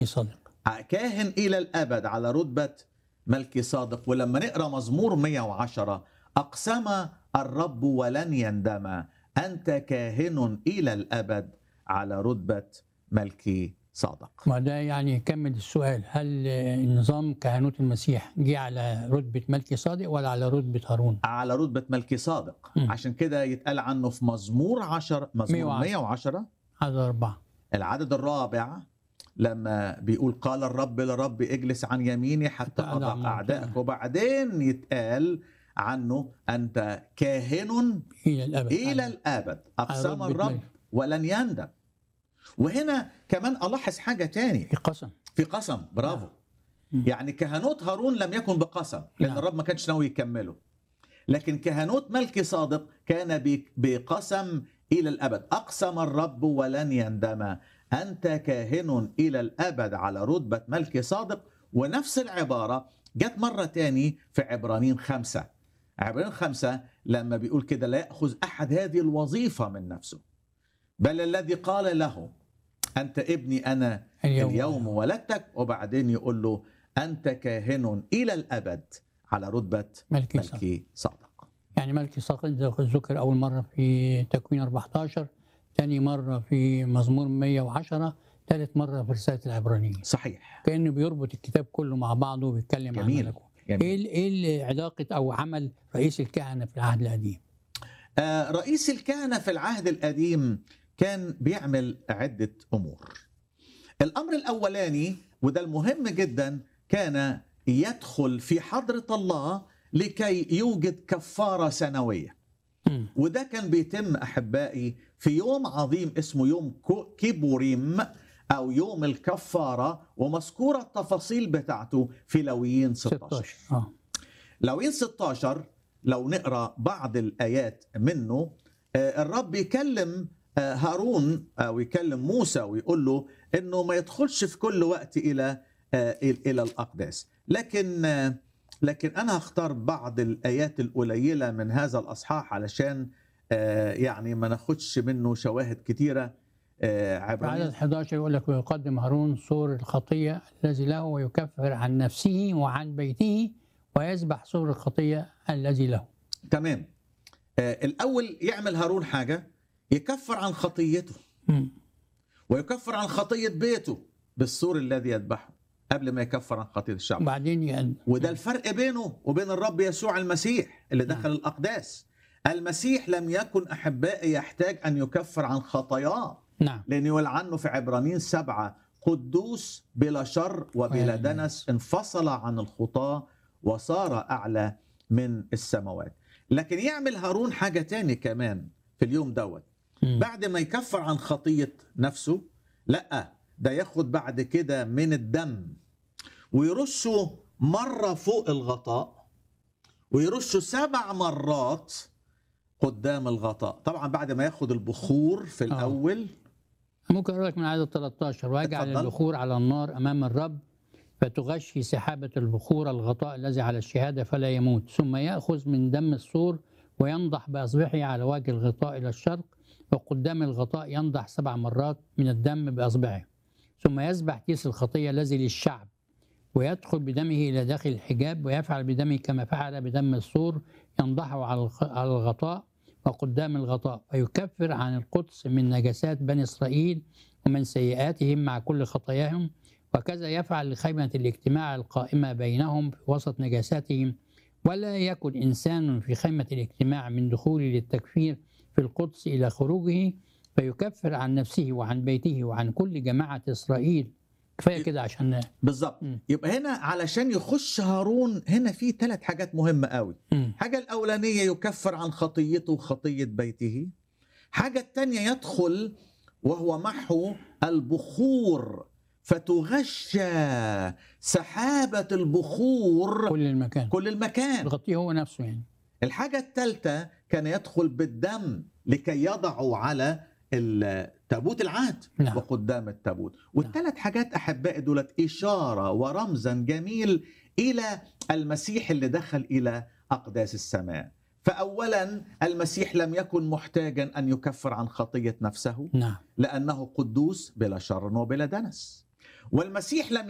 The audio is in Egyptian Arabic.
صادق كاهن الى الابد على رتبه ملكي صادق ولما نقرا مزمور 110 اقسم الرب ولن يندم انت كاهن الى الابد على رتبه ملكي صادق وده يعني يكمل السؤال هل آه، نظام كهنوت المسيح جه على رتبة ملكي صادق ولا على رتبة هارون؟ على رتبه ملكي صادق مم. عشان كده يتقال عنه في مزمور 10 مزمور 110. 110 هذا أربعة العدد الرابع لما بيقول قال الرب لرب اجلس عن يميني حتى حتى أضع اضع موضعك. اعدائك وبعدين يتقال عنه انت كاهن إلى الأبد الى الابد اقسم رتبة الرب ملك. ولن يندم وهنا كمان الاحظ حاجه تاني في قسم في قسم برافو مم. يعني كهنوت هارون لم يكن بقسم لان نعم. الرب ما كانش ناوي يكمله لكن كهنوت ملكي صادق كان ب- بقسم الى الابد اقسم الرب ولن يندم انت كاهن الى الابد على رتبه ملكي صادق ونفس العباره جت مره تاني في عبرانيين خمسه عبرانيين خمسه لما بيقول كده لا ياخذ احد هذه الوظيفه من نفسه بل الذي قال له انت ابني انا اليوم, اليوم ولدتك وبعدين يقول له أنت كاهن إلى الأبد على رتبة ملكي صادق ملكي صادق يعني ملكي صادق ده ذكر أول مرة في تكوين 14 ثاني مرة في مزمور 110 ثالث مرة في رسالة العبرانيين صحيح كأنه بيربط الكتاب كله مع بعضه وبيتكلم عن جميل. ملكوت جميل. ايه ال- ايه علاقه او عمل رئيس الكهنه في العهد القديم؟ آه رئيس الكهنة في العهد القديم كان بيعمل عدة أمور الأمر الأولاني وده المهم جدا كان يدخل في حضرة الله لكي يوجد كفارة سنوية مم. وده كان بيتم احبائي في يوم عظيم اسمه يوم كو- كيبوريم او يوم الكفاره ومذكوره التفاصيل بتاعته في لويين 16 16 اه لويين 16 لو نقرا بعض الايات منه آه، الرب يكلم آه، هارون او يكلم موسى ويقول له انه ما يدخلش في كل وقت الى آه، الى الاقداس لكن آه، لكن انا هختار بعض الايات القليله من هذا الاصحاح علشان آه، يعني ما ناخدش منه شواهد كتيره آه، في عبرانيين عدد 11 يقول لك ويقدم هارون صور الخطيه الذي له ويكفر عن نفسه وعن بيته ويذبح صور الخطيه الذي له. تمام آه، الاول يعمل هارون حاجه يكفر عن خطيته مم. ويكفر عن خطيه بيته بالسور الذي يذبحه قبل ما يكفر عن خطيه الشعب وبعدين يقدم وده الفرق بينه وبين الرب يسوع المسيح اللي دخل الاقداس المسيح لم يكن احبائي يحتاج ان يكفر عن خطاياه نعم لأن يقول عنه في عبرانيين سبعة قدوس بلا شر وبلا ولا دنس انفصل عن الخطاة وصار أعلى من السماوات لكن يعمل هارون حاجة تاني كمان في اليوم دوت مم. بعد ما يكفر عن خطية نفسه لا ده ياخد بعد كده من الدم ويرشه مرة فوق الغطاء ويرشه سبع مرات قدام الغطاء طبعا بعد ما ياخد البخور في الأول ممكن اقول لك من عدد 13 واجعل اتفضل. البخور على النار امام الرب فتغشي سحابه البخور الغطاء الذي على الشهاده فلا يموت ثم ياخذ من دم السور وينضح باصبعه على وجه الغطاء الى الشرق وقدام الغطاء ينضح سبع مرات من الدم باصبعه ثم يذبح كيس الخطيه الذي للشعب ويدخل بدمه الى داخل الحجاب ويفعل بدمه كما فعل بدم السور ينضحه على الغ- على الغطاء وقدام الغطاء ويكفر عن القدس من نجاسات بني إسرائيل ومن سيئاتهم مع كل خطاياهم وكذا يفعل لخيمة الاجتماع القائمة بينهم في وسط نجاساتهم ولا يكن إنسان في خيمة الاجتماع من دخوله للتكفير في القدس إلى خروجه فيكفر عن نفسه وعن بيته وعن كل جماعة إسرائيل كفاية كده عشان بالظبط مم. يبقى هنا علشان يخش هارون هنا في ثلاث حاجات مهمة قوي مم. حاجة الأولانية يكفر عن خطيته وخطية بيته حاجة الثانية يدخل وهو محو البخور فتغشى سحابة البخور كل المكان كل المكان يغطيه هو نفسه يعني الحاجة الثالثة كان يدخل بالدم لكي يضعوا على ال- تابوت العهد نعم. وقدام التابوت والثلاث حاجات أحبائي دولت إشارة ورمزا جميل إلى المسيح اللي دخل إلى أقداس السماء فأولا المسيح لم يكن محتاجا أن يكفر عن خطية نفسه نعم لأنه قدوس بلا شر وبلا دنس والمسيح لم